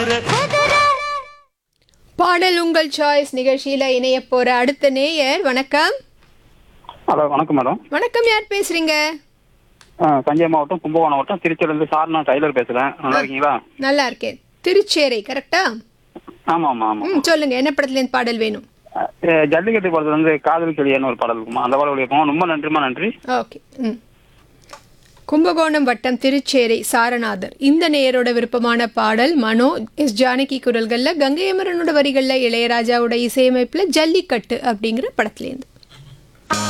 குதிரை பாடல் உங்கள் சாய்ஸ் நிகழ்ச்சியில இணைய போற அடுத்த நேயர் வணக்கம் ஹலோ வணக்கம் மேடம் வணக்கம் யார் பேசுறீங்க ஆ, தஞ்சை மாவட்டம் கும்பகோணம் மாவட்டம் திருச்சியிலேருந்து சார் நான் டைலர் பேசுகிறேன் நல்லா இருக்கீங்களா நல்லா இருக்கேன் திருச்சேரை கரெக்டா ஆமாம் ஆமாம் ஆமாம் ம் சொல்லுங்க என்ன படத்துல இருந்து பாடல் வேணும் ஜல்லிக்கட்டு படத்துல வந்து காதல் கிளியன்னு ஒரு பாடல் இருக்குமா அந்த பாடல் கேட்போம் ரொம்ப நன்றிமா நன்றி ஓகே ம் கும்பகோணம் வட்டம் திருச்சேரை சாரநாதர் இந்த நேயரோட விருப்பமான பாடல் மனோ எஸ் ஜானகி குரல்கள்ல கங்கை அமரனோட வரிகள்ல இளையராஜாவோட இசையமைப்புல ஜல்லிக்கட்டு அப்படிங்கிற படத்துலேருந்து